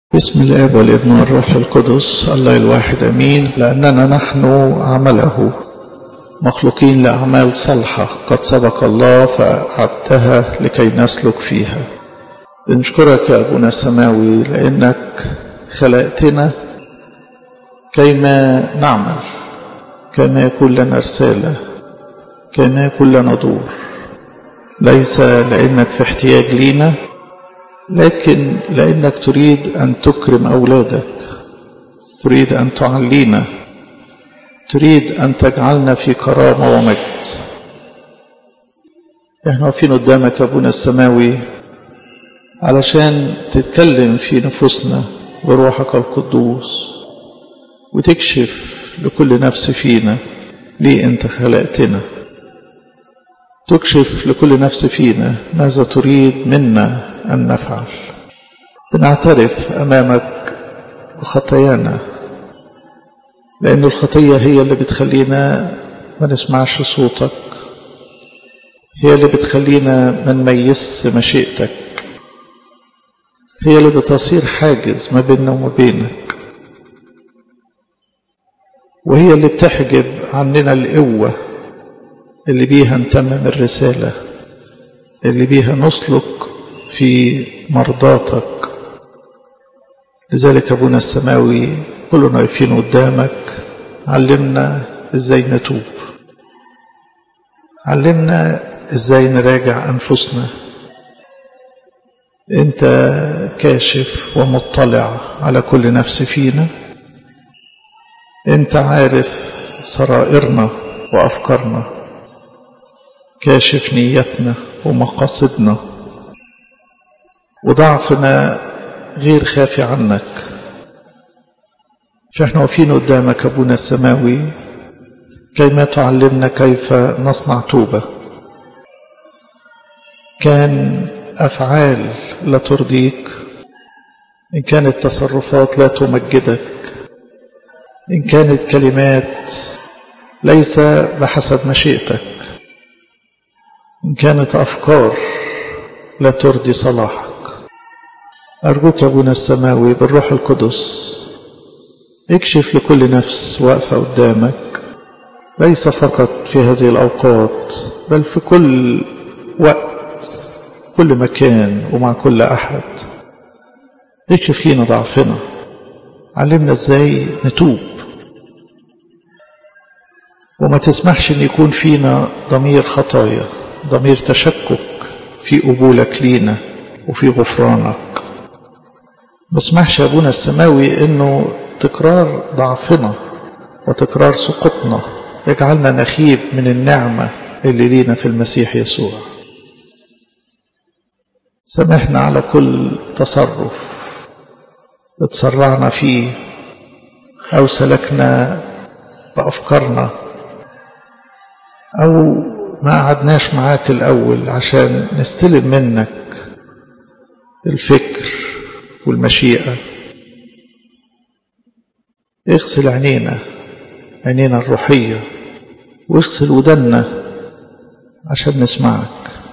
بسم الاب والابن والروح القدس الله الواحد امين لاننا نحن عمله مخلوقين لاعمال صالحه قد سبق الله فاعدتها لكي نسلك فيها بنشكرك يا ابونا السماوي لانك خلقتنا كيما نعمل كما يكون لنا رساله كما يكون لنا دور ليس لانك في احتياج لينا لكن لأنك تريد أن تكرم أولادك تريد أن تعلينا تريد أن تجعلنا في كرامة ومجد احنا واقفين قدامك أبونا السماوي علشان تتكلم في نفوسنا بروحك القدوس وتكشف لكل نفس فينا ليه أنت خلقتنا تكشف لكل نفس فينا ماذا تريد منا أن نفعل بنعترف أمامك بخطايانا لأن الخطية هي اللي بتخلينا ما نسمعش صوتك هي اللي بتخلينا ما نميز مشيئتك هي اللي بتصير حاجز ما بيننا وما بينك وهي اللي بتحجب عننا القوة اللي بيها نتمم الرسالة اللي بيها نسلك في مرضاتك لذلك أبونا السماوي كلنا واقفين قدامك علمنا ازاي نتوب علمنا ازاي نراجع أنفسنا انت كاشف ومطلع على كل نفس فينا انت عارف سرائرنا وأفكارنا كاشف نيتنا ومقاصدنا وضعفنا غير خافي عنك فاحنا واقفين قدامك ابونا السماوي كيما تعلمنا كيف نصنع توبه كان افعال لا ترضيك ان كانت تصرفات لا تمجدك ان كانت كلمات ليس بحسب مشيئتك ان كانت افكار لا ترضي صلاحك أرجوك يا أبونا السماوي بالروح القدس اكشف لكل نفس واقفة قدامك ليس فقط في هذه الأوقات بل في كل وقت كل مكان ومع كل أحد اكشف لينا ضعفنا علمنا ازاي نتوب وما تسمحش ان يكون فينا ضمير خطايا ضمير تشكك في قبولك لينا وفي غفرانك ما اسمحش ابونا السماوي انه تكرار ضعفنا وتكرار سقوطنا يجعلنا نخيب من النعمة اللي لينا في المسيح يسوع سامحنا على كل تصرف اتسرعنا فيه او سلكنا بافكارنا او ما قعدناش معاك الاول عشان نستلم منك الفكر والمشيئة اغسل عينينا عينينا الروحية واغسل ودنا عشان نسمعك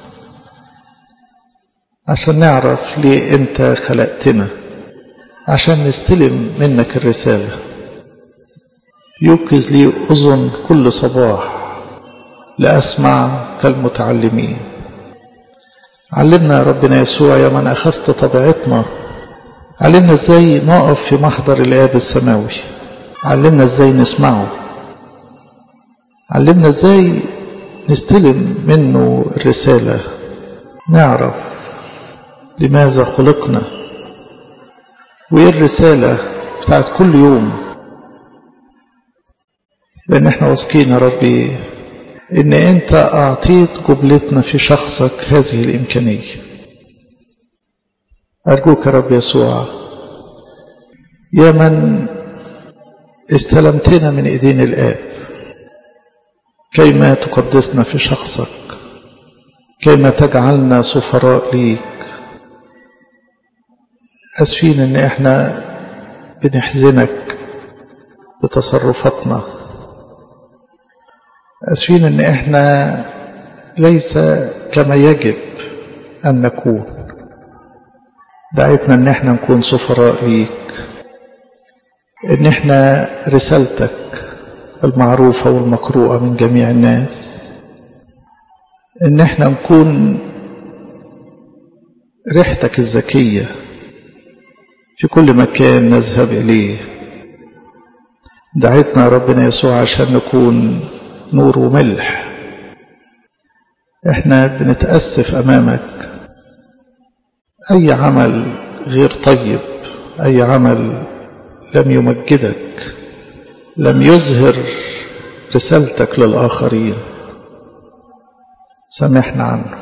عشان نعرف ليه انت خلقتنا عشان نستلم منك الرسالة يوكز لي أذن كل صباح لأسمع كالمتعلمين علمنا يا ربنا يسوع يا من أخذت طبيعتنا علمنا ازاي نقف في محضر الآب السماوي علمنا ازاي نسمعه علمنا ازاي نستلم منه الرسالة نعرف لماذا خلقنا وايه الرسالة بتاعت كل يوم لان احنا واثقين يا ربي ان انت اعطيت قبلتنا في شخصك هذه الامكانيه أرجوك يا رب يسوع يا من استلمتنا من إيدين الآب كيما تقدسنا في شخصك كيما تجعلنا سفراء ليك أسفين إن إحنا بنحزنك بتصرفاتنا أسفين إن إحنا ليس كما يجب أن نكون دعيتنا ان احنا نكون سفراء ليك ان احنا رسالتك المعروفة والمقروءة من جميع الناس ان احنا نكون ريحتك الزكية في كل مكان نذهب إليه دعيتنا يا ربنا يسوع عشان نكون نور وملح احنا بنتأسف أمامك أي عمل غير طيب أي عمل لم يمجدك لم يظهر رسالتك للآخرين سامحنا عنه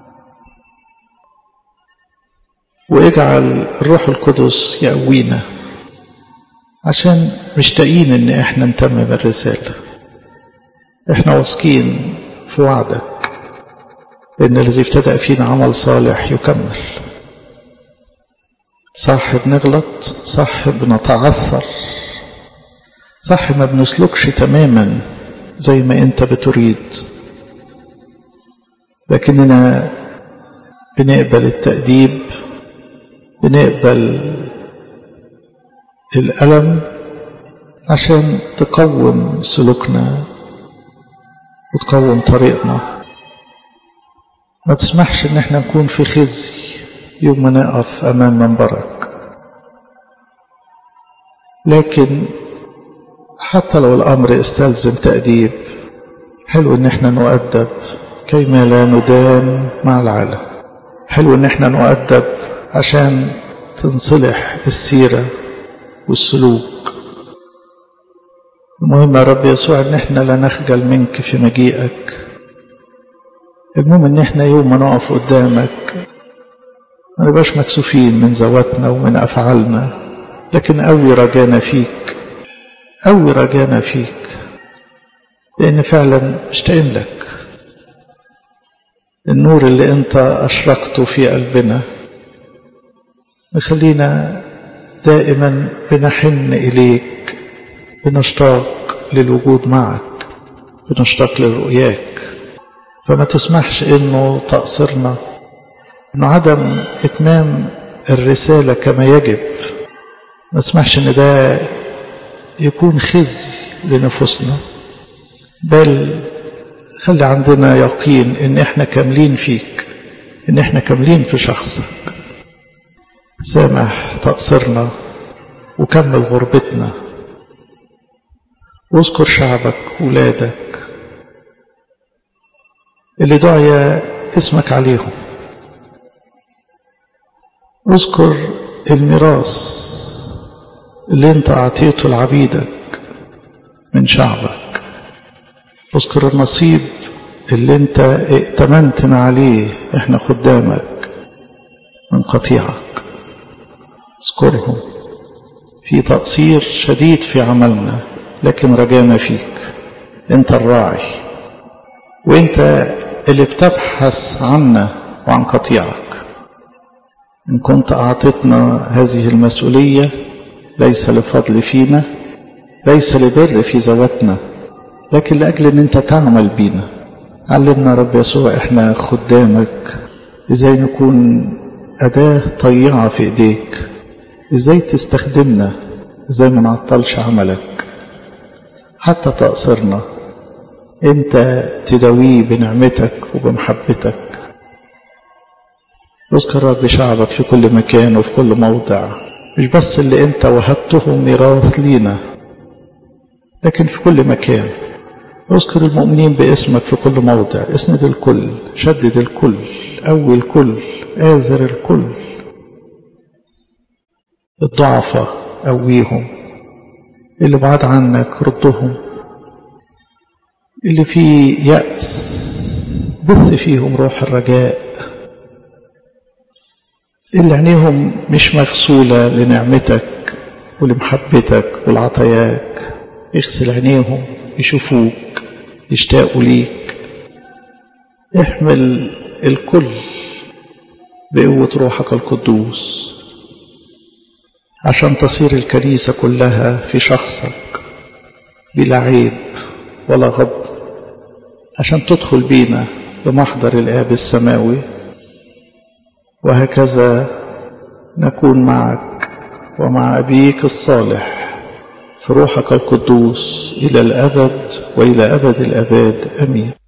واجعل الروح القدس يقوينا عشان مشتاقين ان احنا نتمم الرسالة احنا واثقين في وعدك ان الذي ابتدأ فينا عمل صالح يكمل صح بنغلط صح بنتعثر صح ما بنسلكش تماما زي ما انت بتريد لكننا بنقبل التأديب بنقبل الألم عشان تقوم سلوكنا وتقوم طريقنا ما تسمحش ان احنا نكون في خزي يوم ما نقف امام منبرك لكن حتى لو الامر استلزم تأديب حلو ان احنا نؤدب كيما لا ندان مع العالم حلو ان احنا نؤدب عشان تنصلح السيرة والسلوك المهم يا رب يسوع ان احنا لا نخجل منك في مجيئك المهم ان احنا يوم ما نقف قدامك ما نبقاش مكسوفين من ذواتنا ومن افعالنا لكن قوي رجانا فيك قوي رجانا فيك لان فعلا مشتاقين لك النور اللي انت اشرقته في قلبنا يخلينا دائما بنحن إليك بنشتاق للوجود معك بنشتاق لرؤياك فما تسمحش انه تقصرنا انه عدم اتمام الرسالة كما يجب ما تسمحش ان ده يكون خزي لنفوسنا بل خلي عندنا يقين ان احنا كاملين فيك ان احنا كاملين في شخصك سامح تقصيرنا وكمل غربتنا واذكر شعبك ولادك اللي دعي اسمك عليهم اذكر الميراث اللي انت اعطيته لعبيدك من شعبك اذكر النصيب اللي انت ائتمنتنا عليه احنا خدامك من قطيعك اذكرهم في تقصير شديد في عملنا لكن رجانا فيك انت الراعي وانت اللي بتبحث عنا وعن قطيعك ان كنت اعطتنا هذه المسؤولية ليس لفضل فينا ليس لبر في ذواتنا لكن لأجل ان انت تعمل بينا علمنا رب يسوع احنا خدامك ازاي نكون أداة طيعة في ايديك ازاي تستخدمنا ازاي ما نعطلش عملك حتى تقصرنا انت تداويه بنعمتك وبمحبتك اذكر رب شعبك في كل مكان وفي كل موضع مش بس اللي انت وهبتهم ميراث لينا لكن في كل مكان اذكر المؤمنين باسمك في كل موضع اسند الكل شدد الكل قوي الكل آذر الكل الضعفة قويهم اللي بعاد عنك ردهم اللي فيه يأس بث فيهم روح الرجاء اللي عينيهم مش مغسولة لنعمتك ولمحبتك ولعطاياك اغسل عينيهم يشوفوك يشتاقوا ليك احمل الكل بقوة روحك القدوس عشان تصير الكنيسة كلها في شخصك بلا عيب ولا غضب عشان تدخل بينا لمحضر الآب السماوي وهكذا نكون معك ومع أبيك الصالح في روحك القدوس إلى الأبد وإلى أبد الأباد أمين